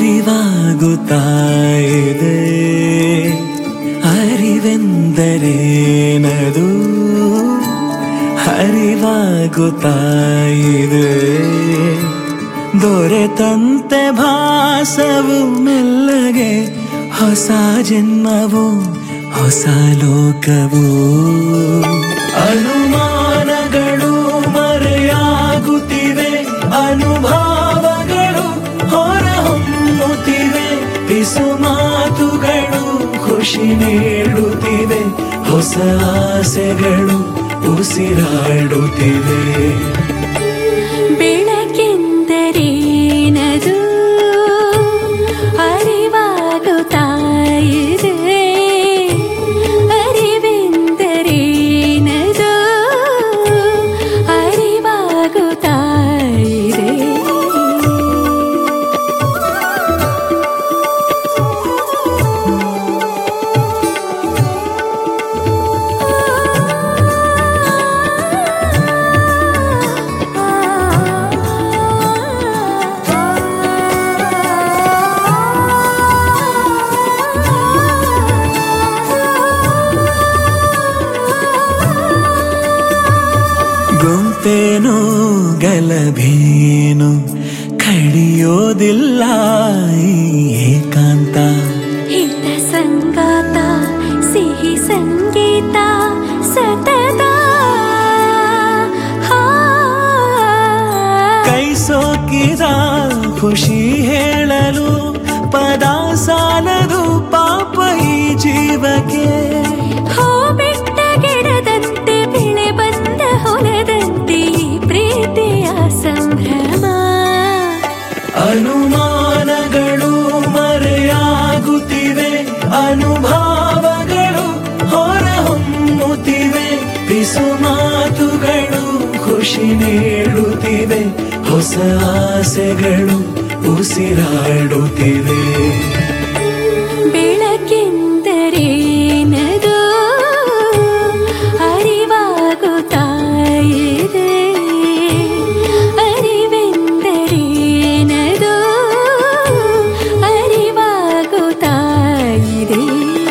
ಅರಿವಾಗುತ್ತಾ ಇದೆ ಅರಿವೆಂದರೇನದು ಅರಿವಾಗುತ್ತಾ ಇದೆ ದೊರೆತಂತೆ ಭಾಸವು ಮೆಲ್ಲಗೆ ಹೊಸ ಜನ್ಮವು ಹೊಸ ಲೋಕವು ಅನುಮಾನಗಳು ಮರೆಯಾಗುತ್ತಿವೆ ಅನುಭವಗಳು ಹೊರಹೊಮ್ಮುತ್ತಿವೆ ಪಿಸು ಮಾತುಗಳು ಖುಷಿ ನೀಡುತ್ತಿವೆ ಹೊಸ ಆಸೆಗಳು ಉಸಿರಾಡುತ್ತಿವೆ ಬೆಳಕೆಂದರೇನದು ಅರಿವಾಗುತ್ತಾ ಇದೆ ಅರಿವೆಂದರೇನದು ಅರಿವಾಗುತ್ತಾ ಇದೆ ಗುಂಪೇನು ಗಲಭೇನು ಕಡಿಯೋದಿಲ್ಲ ಈ ಏಕಾಂತ ಹಿತ ಸಂಗಾತ ಸಿಹಿ ಸಂಗೀತ ಸತತ ಹಾ. ಕೈ ಸೋಕಿದ ಖುಷಿ ಹೇಳಲು ಪದ ಸಾಲದು ಪಾಪ ಈ ಜೀವಕ್ಕೆ ಹೂ ಬಿಟ್ಟ ಗಿಡದಂತೆ ಬೆಳೆ ಬಂದ ಹೊಲದಂತೆ ಈ ಪ್ರೀತಿಯ ಸಂಭ್ರಮ ಅನುಮಾನಗಳು ಮರೆಯಾಗುತ್ತಿವೆ ಅನುಭವಗಳು ಹೊರಹೊಮ್ಮುತ್ತಿವೆ ಪಿಸು ಮಾತುಗಳು ಖುಷಿ ನೀಡುತ್ತಿವೆ ಹೊಸ ಆಸೆಗಳು ಉಸಿರಾಡುತ್ತಿವೆ ಬೆಳಕೆಂದರೇನದು ಅರಿವಾಗುತ್ತಾ ಇದೆ ಅರಿವೆಂದರೇನದು ಅರಿವಾಗುತ್ತಾ ಇದೆ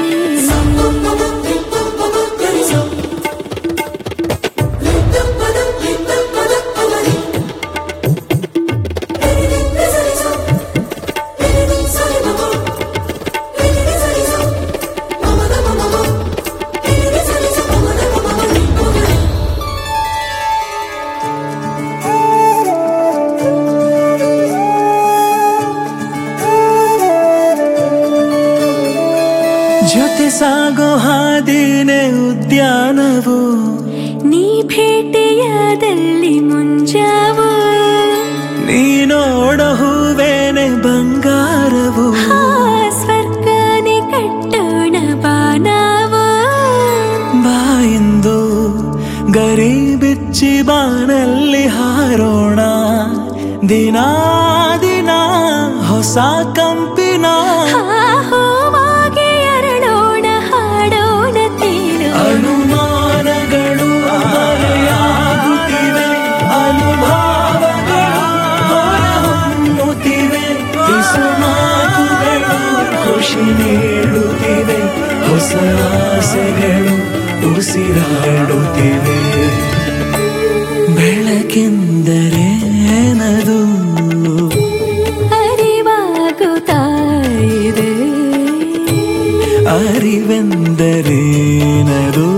ಜೊತೆ ಸಾಗೋ ಹಾದಿನೇ ಉದ್ಯಾನವು ನೀ ಭೇಟಿಯಾದಲ್ಲಿ ಮುಂಜಾವು ನೀನೋಡ ಹೂವೇನೆ ಬಂಗಾರವು ಆ ಸ್ವರ್ಗನೆ ಕಟ್ಟೋಣ ಬಾನಾವು ಬಾಯಿಂದು ಗರಿ ಬಿಚ್ಚಿ ಬಾನಲ್ಲಿ ಹಾರೋಣ ದಿನ ದಿನ ಹೊಸ ಕಂಪಿನ ಆ ಹೂವಾಗಿ ಅರಳೋಣ ಹಾಡೋಣ ತೇಲೋಣ ಅನುಮಾನಗಳು ಮರೆಯಾಗುತ್ತಿವೆ ಅನುಭವಗಳು ಹೊರಹೊಮ್ಮುತ್ತಿವೆ ಪಿಸು ಮಾತುಗಳು ಖುಷಿ ನೀಡುತ್ತಿವೆ ಹೊಸ ಆಸೆಗಳು ಉಸಿರಾಡುತ್ತಿವೆ ಬೆಳಕೆಂದರೇನದು ಅರಿವಾಗುತ್ತಾ ಇದೆ ಅರಿವೆಂದರೇನದು